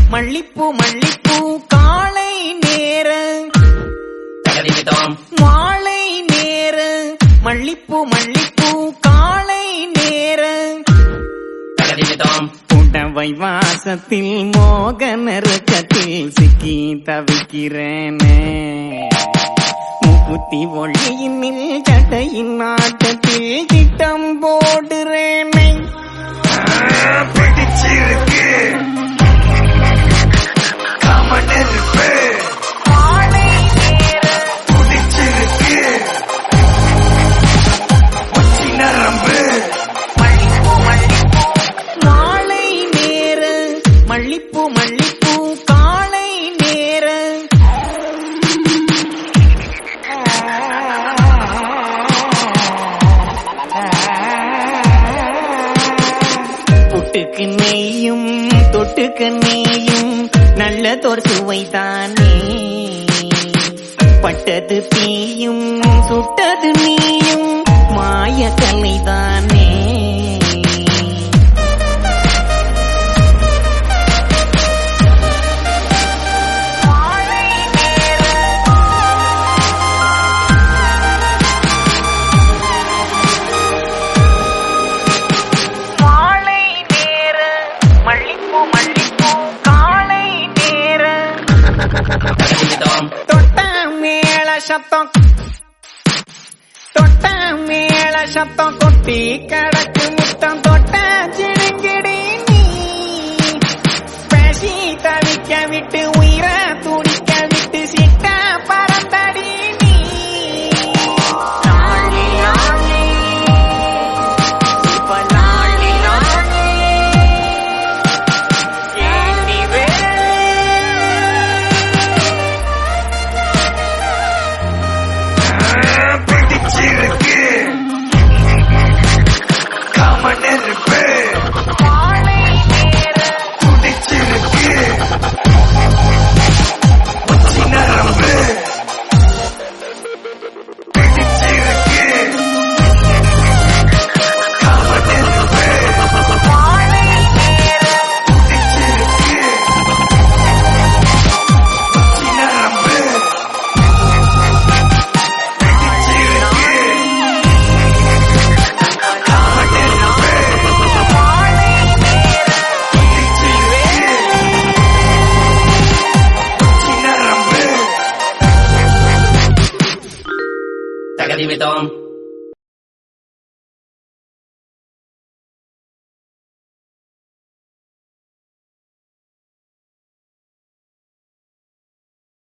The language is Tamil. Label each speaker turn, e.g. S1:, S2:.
S1: மல்லிப்பூ மல்லிப்பூ காலை நேர
S2: தகதிமிதோம்
S1: மாலை நேர மல்லிப்பூ மல்லிப்பூ காலை நேர
S2: தகதிமிதோம்
S1: புடவை வாசத்தில் மோக நெருக்கத்தில் சிக்கி தவிக்கிறேனே முக்குத்தி ஒளியினில் சட்டையின் நாட்டத்தில் திட்டம் போடுறேனே
S3: பிடிச்சிருக்கு கமனெருப்பு
S1: மாலை நேர
S3: பிடிச்சிருக்கு உச்சி நரம்பு
S1: மல்லிப்பூ மல்லிப்பூ மாலை நேர மல்லிப்பூ மல்லிப்பூ காலை நேர புட்டுக்கு நெய்யும் தொட்டுக்கு நெய்யும் நல்லதோர் சுவைதானே பட்டது தீயும் சுட்டது நீயும் மாய கலைதானே மாலை நேர மல்லிப்பூ மல்லிப்பூ காலை நேர
S2: தகதிமிதோம்
S1: தொட்ட மேள சத்தம் தொட்ட மேள சத்தம் கொட்டி கடக்கு முத்தம் தொட்ட சிடுங்கிடி நீ பேசி தவிக்க விட்டு உயிர துடிக்க விட்டு சிட்ட பறந்தடி நீ லாலி லாலி இப்ப லாலி லாலி ஏண்டி வேலி
S3: பிடிச்சிருக்கு கமனெருப்பு
S1: மாலை நேர
S3: பிடிச்சிருக்கு உச்சி நரம்பு பிடிச்சிருக்கு கமனெருப்பு
S1: மாலை நேர
S3: பிடிச்சிருக்கு உச்சி நரம்பு பிடிச்சிருக்கு
S1: மாலை நேர
S3: உச்சி நரம்பு
S2: தகதிமிதோம்